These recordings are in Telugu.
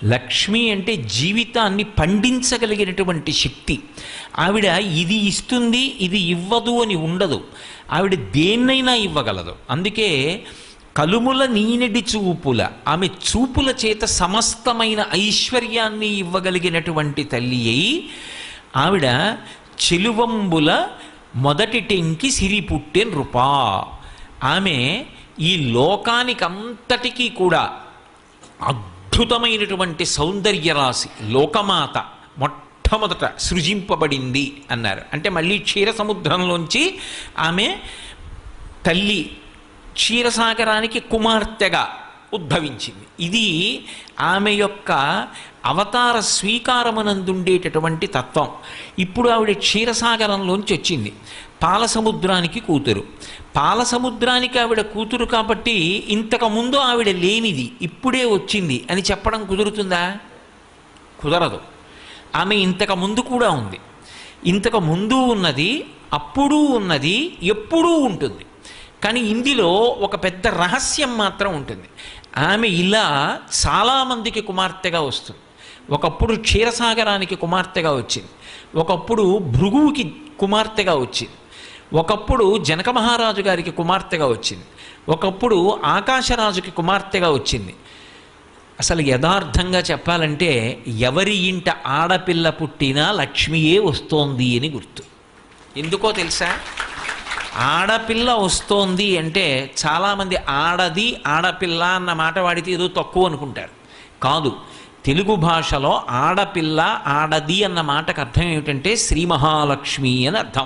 లక్ష్మి అంటే జీవితాన్ని పండించగలిగినటువంటి శక్తి ఆవిడ ఇది ఇస్తుంది ఇది ఇవ్వదు అని ఉండదు ఆవిడ దేన్నైనా ఇవ్వగలదు అందుకే కలుముల నీనెడి చూపుల ఆమె చూపుల చేత సమస్తమైన ఐశ్వర్యాన్ని ఇవ్వగలిగినటువంటి తల్లి అయి ఆవిడ చెలువంబుల మొదటి టెంకి సిరి పుట్టే నృపా ఆమె ఈ లోకానికంతటికీ కూడా అద్భుతమైనటువంటి సౌందర్య రాశి లోకమాత మొట్టమొదట సృజింపబడింది అన్నారు అంటే మళ్ళీ క్షీర సముద్రంలోంచి ఆమె తల్లి క్షీరసాగరానికి కుమార్తెగా ఉద్భవించింది ఇది ఆమె యొక్క అవతార స్వీకారమునందుండేటటువంటి తత్వం ఇప్పుడు ఆవిడ క్షీరసాగరంలోంచి వచ్చింది పాలసముద్రానికి కూతురు పాలసముద్రానికి ఆవిడ కూతురు కాబట్టి ఇంతకు ముందు ఆవిడ లేనిది ఇప్పుడే వచ్చింది అని చెప్పడం కుదురుతుందా కుదరదు ఆమె ఇంతకు ముందు కూడా ఉంది ఇంతకు ముందు ఉన్నది అప్పుడు ఉన్నది ఎప్పుడూ ఉంటుంది కానీ ఇందులో ఒక పెద్ద రహస్యం మాత్రం ఉంటుంది ఆమె ఇలా చాలామందికి కుమార్తెగా వస్తుంది ఒకప్పుడు క్షీరసాగరానికి కుమార్తెగా వచ్చింది ఒకప్పుడు భృగువుకి కుమార్తెగా వచ్చింది ఒకప్పుడు జనక మహారాజు గారికి కుమార్తెగా వచ్చింది ఒకప్పుడు ఆకాశరాజుకి కుమార్తెగా వచ్చింది అసలు యథార్థంగా చెప్పాలంటే ఎవరి ఇంట ఆడపిల్ల పుట్టినా లక్ష్మియే వస్తోంది అని గుర్తు ఎందుకో తెలుసా ఆడపిల్ల వస్తోంది అంటే చాలామంది ఆడది ఆడపిల్ల అన్న మాట వాడితే ఏదో తక్కువ అనుకుంటారు కాదు తెలుగు భాషలో ఆడపిల్ల ఆడది అన్న మాటకు అర్థం ఏమిటంటే శ్రీ మహాలక్ష్మి అని అర్థం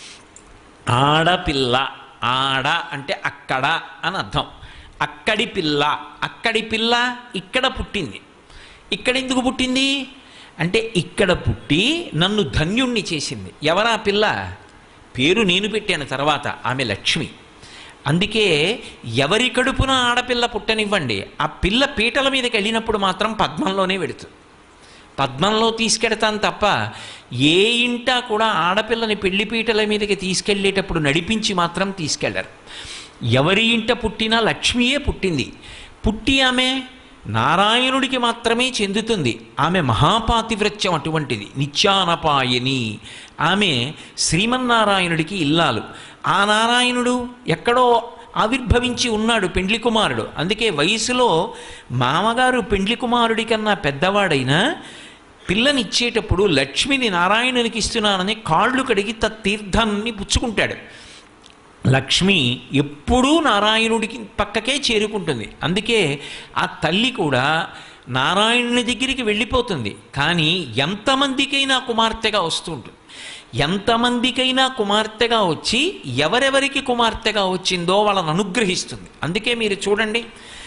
ఆడపిల్ల ఆడ అంటే అక్కడ అని అర్థం అక్కడి పిల్ల అక్కడి పిల్ల ఇక్కడ పుట్టింది ఇక్కడ ఎందుకు పుట్టింది అంటే ఇక్కడ పుట్టి నన్ను ధన్యుణ్ణి చేసింది ఎవరా పిల్ల పేరు నేను పెట్టాను తర్వాత ఆమె లక్ష్మి అందుకే ఎవరి కడుపున ఆడపిల్ల పుట్టనివ్వండి ఆ పిల్ల పీటల మీదకి వెళ్ళినప్పుడు మాత్రం పద్మంలోనే వెడుతుంది పద్మంలో తీసుకెడతాను తప్ప ఏ ఇంటా కూడా ఆడపిల్లని పెళ్లి పీటల మీదకి తీసుకెళ్ళేటప్పుడు నడిపించి మాత్రం తీసుకెళ్లరు ఎవరి ఇంట పుట్టినా లక్ష్మియే పుట్టింది పుట్టి ఆమె నారాయణుడికి మాత్రమే చెందుతుంది ఆమె మహాపాతివ్రత్యం అటువంటిది నిత్యానపాయని ఆమె శ్రీమన్నారాయణుడికి ఇల్లాలు ఆ నారాయణుడు ఎక్కడో ఆవిర్భవించి ఉన్నాడు పెండ్లి కుమారుడు అందుకే వయసులో మామగారు పెండ్లి కుమారుడి కన్నా పెద్దవాడైనా పిల్లనిచ్చేటప్పుడు లక్ష్మిని నారాయణునికి ఇస్తున్నానని కాళ్ళు కడిగి తీర్థాన్ని పుచ్చుకుంటాడు లక్ష్మి ఎప్పుడూ నారాయణుడికి పక్కకే చేరుకుంటుంది అందుకే ఆ తల్లి కూడా నారాయణుని దగ్గరికి వెళ్ళిపోతుంది కానీ ఎంతమందికైనా కుమార్తెగా వస్తూ ఉంటుంది ఎంతమందికైనా కుమార్తెగా వచ్చి ఎవరెవరికి కుమార్తెగా వచ్చిందో వాళ్ళని అనుగ్రహిస్తుంది అందుకే మీరు చూడండి